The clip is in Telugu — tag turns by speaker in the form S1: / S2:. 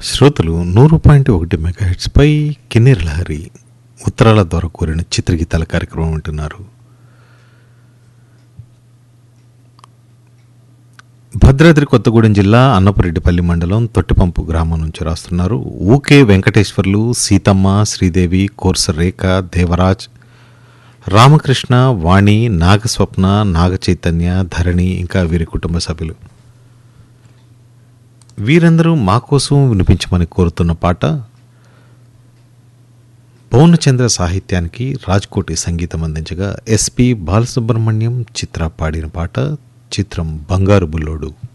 S1: శ్రోతలు నూరు పాయింట్ ఒకటి మెగాహెట్స్పై కిన్నెర లహరి ఉత్తరాల ద్వారా కోరిన చిత్రగీతాల కార్యక్రమం వింటున్నారు భద్రాద్రి కొత్తగూడెం జిల్లా అన్నపురెడ్డిపల్లి మండలం తొట్టిపంపు గ్రామం నుంచి రాస్తున్నారు ఊకే వెంకటేశ్వర్లు సీతమ్మ శ్రీదేవి కోర్స రేఖ దేవరాజ్ రామకృష్ణ వాణి నాగస్వప్న నాగచైతన్య ధరణి ఇంకా వీరి కుటుంబ సభ్యులు వీరందరూ మా కోసం వినిపించమని కోరుతున్న పాట పౌర్ణచంద్ర సాహిత్యానికి రాజ్కోటి సంగీతం అందించగా ఎస్పి బాలసుబ్రహ్మణ్యం చిత్ర పాడిన పాట చిత్రం బంగారు బుల్లోడు